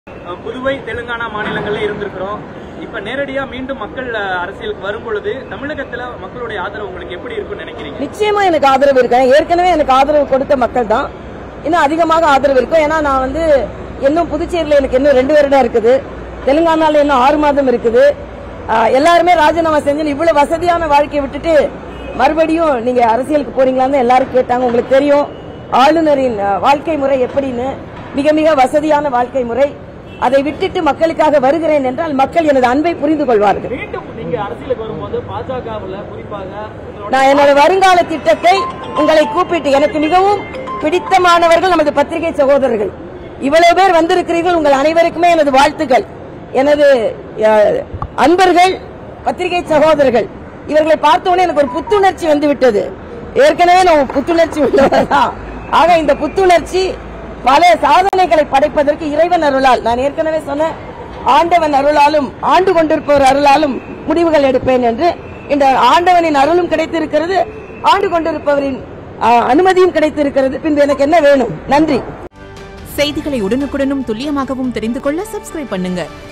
அஹ், புதுவை தெலுங்கானா மாநிலங்கள்ல இருந்திருக்கிறோம் இப்ப நேரடியா மீண்டும் மக்கள் அஹ், அரசியலுக்கு வரும் பொழுது தமிழகத்துல மக்களுடைய ஆதரவு உங்களுக்கு எப்படி இருக்கும்னு நினைக்கிறீங்க நிச்சயமா எனக்கு ஆதரவு இருக்கு ஏற்கனவே எனக்கு ஆதரவு கொடுத்த மக்கள் தான் இன்னும் அதிகமாக ஆதரவு இருக்கும் ஏன்னா நான் வந்து இன்னும் புதுச்சேரியில எனக்கு இன்னும் ரெண்டு வருடம் இருக்குது தெலுங்கானால இன்னும் ஆறு மாதம் இருக்குது ஆஹ், எல்லாருமே ராஜினாமா செஞ்சு இவ்வளவு வசதியான வாழ்க்கையை விட்டுட்டு மறுபடியும் நீங்க அரசியலுக்கு போறீங்களான்னு எல்லாரும் கேட்டாங்க உங்களுக்கு தெரியும் ஆளுநரின் ஆஹ், வாழ்க்கை முறை எப்படின்னு மிக மிக வசதியான வாழ்க்கை முறை அதை விட்டுட்டு மக்களுக்காக வருகிறேன் என்றால் மக்கள் எனது அன்பை புரிந்து கொள்வார்கள் மீண்டும் நீங்க அரசியலுக்கு வரும்போது பாஜகவுல குறிப்பாக உங்களோட நான் என்னோட வருங்கால திட்டத்தை உங்களை கூப்பிட்டு எனக்கு மிகவும் பிடித்தமானவர்கள் நமது பத்திரிகை சகோதரர்கள் இவ்வளவு பேர் வந்திருக்கிறீர்கள் உங்கள் அனைவருக்குமே எனது வாழ்த்துக்கள் எனது அஹ், அன்பர்கள் பத்திரிகை சகோதரர்கள் இவர்களை பார்த்தோன்னே எனக்கு ஒரு புத்துணர்ச்சி வந்து விட்டது ஏற்கனவே நான் புத்துணர்ச்சி உள்ளவர்தான் ஆக இந்த புத்துணர்ச்சி பல சாதனைகளை படைப்பதற்கு இறைவன் அருளால் நான் ஏற்கனவே சொன்ன ஆண்டவன் அருளாலும் ஆண்டு கொண்டிருப்பவர் அருளாலும் முடிவுகள் எடுப்பேன் என்று இந்த ஆண்டவனின் அருளும் கிடைத்திருக்கிறது ஆண்டு கொண்டிருப்பவரின் ஆ, அனுமதியும் கிடைத்திருக்கிறது பின்பு எனக்கு என்ன வேணும் நன்றி செய்திகளை உடனுக்குடனும் துல்லியமாகவும் தெரிந்து கொள்ள சப்ஸ்கிரைப் பண்ணுங்க